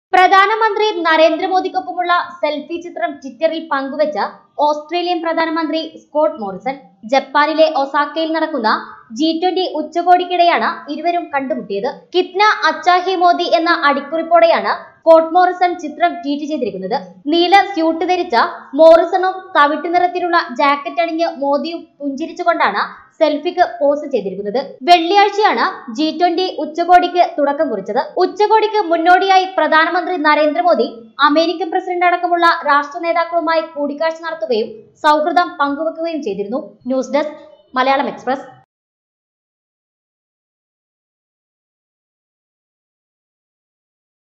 പ്രധാനമന്ത്രി നരേന്ദ്രമോദിക്കൊപ്പമുള്ള സെൽഫി ചിത്രം ട്വിറ്ററിൽ പങ്കുവച്ച ഓസ്ട്രേലിയൻ പ്രധാനമന്ത്രി സ്കോട്ട് മോറിസൺ ജപ്പാനിലെ ഒസാക്കയിൽ നടക്കുന്ന ജി ട്വന്റി ഉച്ചകോടിക്കിടെയാണ് ഇരുവരും കണ്ടുമുട്ടിയത് കിത്ന അച്ചാഹി മോദി എന്ന അടിക്കുറിപ്പോടെയാണ് സ്കോട്ട് മോറിസൺ ചിത്രം ട്വീറ്റ് ചെയ്തിരിക്കുന്നത് നീല സ്യൂട്ട് ധരിച്ച മോറിസണും തവിട്ടു നിറത്തിലുള്ള ജാക്കറ്റ് അണിഞ്ഞ് മോദിയും പുഞ്ചിരിച്ചുകൊണ്ടാണ് സെൽഫിക്ക് പോസ്റ്റ് ചെയ്തിരിക്കുന്നത് വെള്ളിയാഴ്ചയാണ് ജി ട്വന്റി ഉച്ചകോടിക്ക് തുടക്കം കുറിച്ചത് ഉച്ചകോടിക്ക് മുന്നോടിയായി പ്രധാനമന്ത്രി നരേന്ദ്രമോദി അമേരിക്കൻ പ്രസിഡന്റ് അടക്കമുള്ള രാഷ്ട്ര നേതാക്കളുമായി കൂടിക്കാഴ്ച നടത്തുകയും സൗഹൃദം പങ്കുവെക്കുകയും ചെയ്തിരുന്നു ന്യൂസ് ഡെസ്ക് മലയാളം എക്സ്പ്രസ്